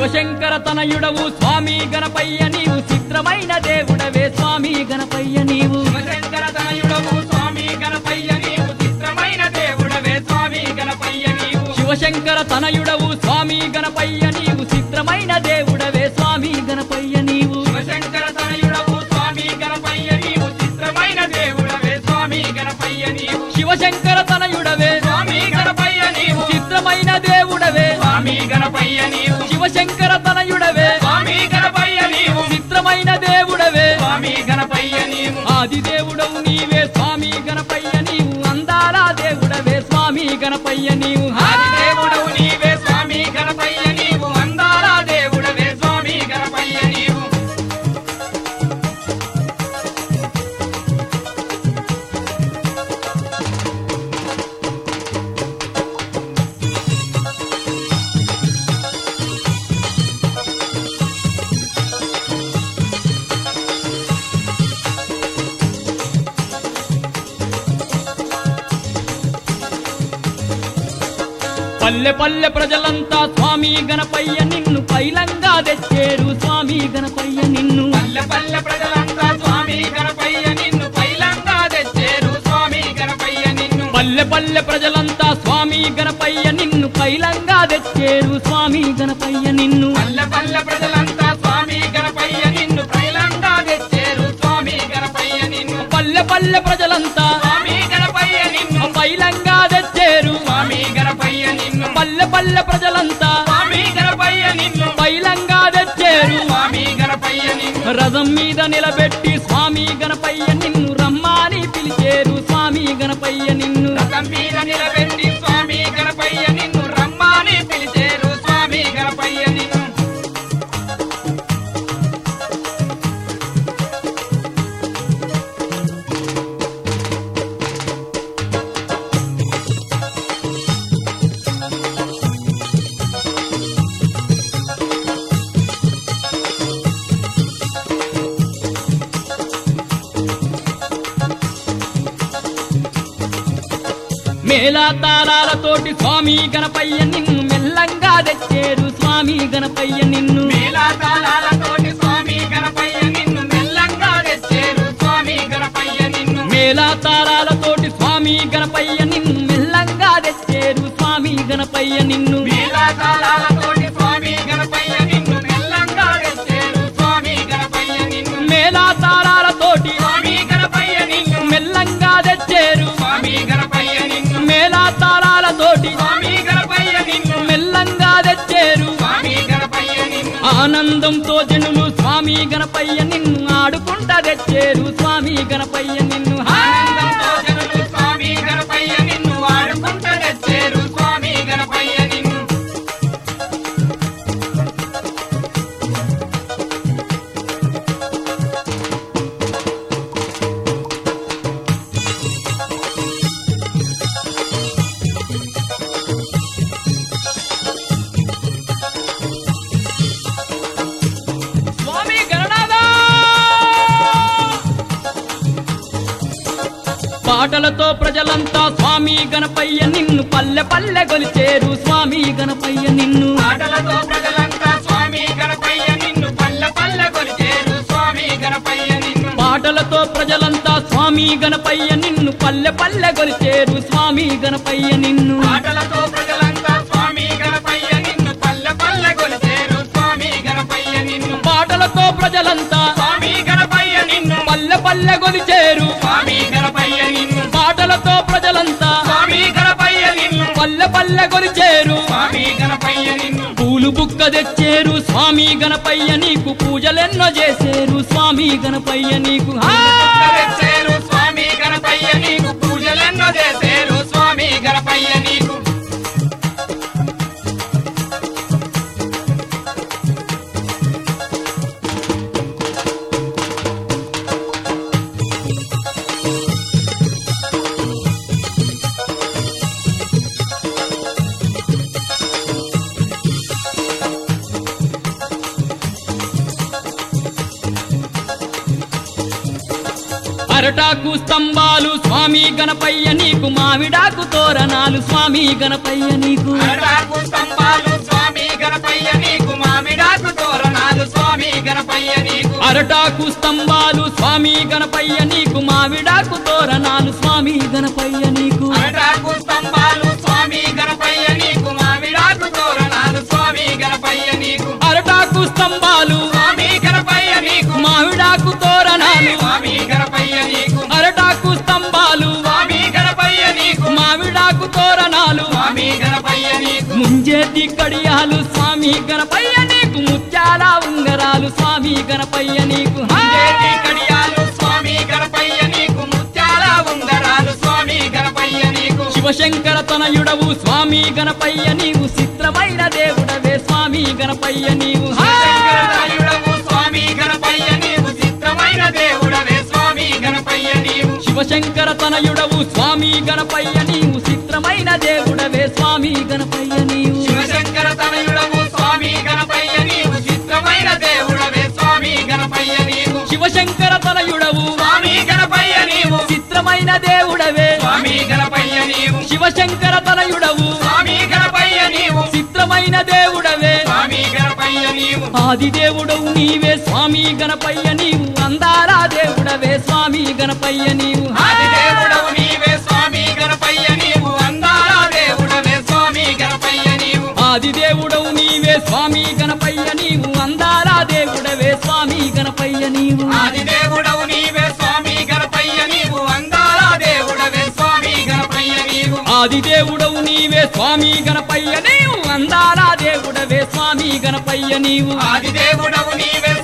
శివశంకర తనయుడవు స్వామి గణపయ్య నీవు చిత్రమైన దేవుడవే స్వామి గణపయ్య నీవు శివశంకర తనయుడవు స్వామి గణపయ్య నీవు చిత్రమైన దేవుడవే స్వామి గణపయ్య నీవు శివశంకర తనయుడవు స్వామి గణపయ్య నీవు చిత్రమైన దేవుడవే స్వామి గణపయ్య నీవు శివశంకర తనయుడవు స్వామి గణపయ్య నీవు చిత్రమైన దేవుడవే స్వామి గణపయ్య నీవు శివశంకర తనయుడవే స్వామి గణపయ్య నీవు చిత్రమైన దేవుడవే స్వామి గణపయ్య నీవు శివశంకర తనయుడవే స్వామి గణపయ్య నీవు చిత్రమైన దేవుడవే స్వామి గణపయ్య నీవు ఆది దేవుడవు నీవే స్వామి గణపయ్య నీవు అందాల దేవుడవే స్వామి గణపయ్య నీవు ఆది దేవుడవు నీవే స్వామి గణపయ్య నీవు అందాల దేవుడవే స్వామి గణపయ్య నీవు పల్లె పల్లె ప్రజలంతా స్వామి గణపయ్య నిన్ను పైలంగా తెచ్చేరు స్వామి గణపయ్య నిన్ను పల్లె పల్లె ప్రజలంతా స్వామి గణపయ్య నిన్ను పైలంగా తెచ్చేరు స్వామి గణపయ్య నిన్ను పల్లె పల్లె ప్రజలంతా స్వామి గణపయ్య నిన్ను పైలంగా తెచ్చేరు స్వామి గణపయ్య నిన్ను పల్లె పల్లె ప్రజలంతా స్వామి గణపయ్య నిన్ను పైలంగా తెచ్చేరు స్వామి గణపయ్య నిన్ను పల్లె పల్లె ప్రజలంతా స్వామి గణపయ్య నిన్ను పైలంగా తెచ్చేరు స్వామి గణపయ్య నిన్ను పల్లె పల్లె ప్రజలంతా స్వామి గణపయ్య నిన్ను పైలంగా తెచ్చేరు స్వామి గణపయ్య నిన్ను రథం మీద నిలబెట్టి స్వామి గణపయ్య నిన్ను రమ్మాని పిలిచేరు స్వామి గణపయ్య నిన్ను రథం మీద నిలబెట్టి స్వామి గణపయ్య నిన్ను రమ్మని పిలిచేరు స్వామి గణపయ్య నిన్ను మేళా తాళాలతోటి స్వామి గణపయ్య నిన్ను మెల్లంగా తెచ్చేరు స్వామి గణపయ్య నిన్ను మేళా తాళాలతోటి స్వామి గణపయ్య నిన్ను మెల్లంగా తెచ్చేరు స్వామి గణపయ్య నిన్ను మేళా తాళాలతోటి స్వామి గణపయ్య నిన్ను మెల్లంగా తెచ్చేరు స్వామి గణపయ్య నిన్ను మేళా తాళాలతోటి స్వామి గణపయ్య నిన్ను మెల్లంగా తెచ్చేరు స్వామి గణపయ్య నిన్ను మేళా తాళాలతోటి స్వామి గణపయ్య నిన్ను మెల్లంగా తెచ్చేరు స్వామి గణపయ్య నిన్ను మేళా తాళాలతోటి స్వామి గణపయ్య నిన్ను మెల్లంగా తెచ్చేరు స్వామి గణపయ్య నిన్ను ఆనందంతో జనులు స్వామి గణపయ్య నిన్ను ఆడుకుంటా తెచ్చేరు స్వామి గణపయ్య నిన్ను ఆనందంతో జనులు స్వామి గణపయ్య నిన్ను వాడుకుంటూ తెచ్చేరు స్వామి గణపయ్య నిన్ను స్వామి గణనాథ పాటలతో ప్రజలంతా స్వామి గణపయ్య నిన్ను పల్లె పల్లె గొలిచేరు స్వామి గణపయ్య నిన్ను ఆటలతో ప్రజలంతా స్వామి గణపయ్య నిన్ను పల్ల పల్ల కొలిచేరు స్వామి గణపయ్య నిన్ను పాటలతో ప్రజలంతా స్వామి గణపయ్య నిన్ను పల్లె పల్లె గొలిచేరు స్వామి గణపయ్య నిన్ను ఆటలతో ప్రజలంతా స్వామి గణపయ్య నిన్ను పల్ల పల్ల కొలిచేరు స్వామి గణపయ్య నిన్ను పాటలతో ప్రజలంతా స్వామి గణపయ్య నిన్ను పల్లె పల్లె గొలిచేరు స్వామి గణపయ్య నిన్ను పాటలతో ప్రజలంతా స్వామి గణపయ్య నిన్ను పల్లె పల్లె గొలిచేరు స్వామి గణపయ్య నిన్ను పూలు బుక్క తెచ్చేరు స్వామి గణపయ్య నీకు పూజలెన్నో చేసేరు స్వామి గణపయ్య నీకు ఆ! తెచ్చేరు స్వామి గణపయ్య నీకు పూజలెన్నో చేసేరు స్వామి గణపయ్య నీకు అరటాకు స్తంభాలు స్వామి గణపయ్య నీకు మామిడాకు తోరణాలు స్వామి గణపయ్య నీకు అరటాకు స్తంభాలు స్వామి గణపయ్య నీకు మామిడ గణపయ్య నీకు అరటాకు స్తంభాలు స్వామి గణపయ్య నీకు మావిడాకు తోరణాలు స్వామి గణపయ్య నీకు అరటాకు స్తంభాలు స్వామి గణపయ్య నీకు మామిడాకు తోరణాలు స్వామి గణపయ్య నీకు అరటాకు స్తంభాలు స్వామి గణపయ్య నీకు మావిడాకు తోరణాలు స్వామి గణపయ్య నీకు అరటాకు స్తంభాలు స్వామి గణపయ్య నీకు మావిడాకు తోరణాలు స్వామి గణపయ్య నీకు ముంజేతి కడియాలు స్వామి గణపయ్య నీకు ముత్యాల ఉంగరాలు స్వామి గణపయ్య నీకు చేతి కడియాలు స్వామి గణపయ్య నీకు ముత్యాల ఉంగరాలు స్వామి గణపయ్య నీకు శివశంకర తనయుడవు స్వామి గణపయ్య నీవు చిత్రమైన దేవుడవే స్వామి గణపయ్య నీవు శంకరనాయుడవు స్వామి గణపయ్య నీవు చిత్రమైన దేవుడవే స్వామి గణపయ్య నీవు శివశంకర తనయుడవు స్వామి గణపయ్య నీవు చిత్రమైన దేవుడవే స్వామి గణపయ్య నీవు శివశంకర తనయుడవు స్వామి గణపయ్య నీవు చిత్రమైన దేవుడవే స్వామి గణపయ్య నీవు శివశంకర తనయుడవు స్వామి గణపయ్య నీవు చిత్రమైన దేవుడవే స్వామి గణపయ్య నీవు శివశంకర తనయుడవు స్వామి గణపయ్య నీవు చిత్రమైన దేవుడవే స్వామి గణపయ్య నీవు ఆది దేవుడవు నీవే స్వామి గణపయ్య నీవు అందాల దేవుడవే స్వామి గణపయ్య నీవు ఆది దేవుడవు నీవే స్వామి గణపయ్య నీవు అందాల దేవుడవే స్వామి గణపయ్య నీవు ఆది దేవుడవు నీవే స్వామి గణపయ్య నీవు అందాల దేవుడవే స్వామి గణపయ్య నీవు ఆది దేవుడవు నీవే స్వామి గణపయ్య నీవు అందాల దేవుడవే స్వామి గణపయ్య నీవు ఆది దేవుడవు నీవే స్వామి గణపయ్య నీవు అందాల దేవుడవే స్వామి గణపయ్య నీవు ఆది దేవుడవు నీవే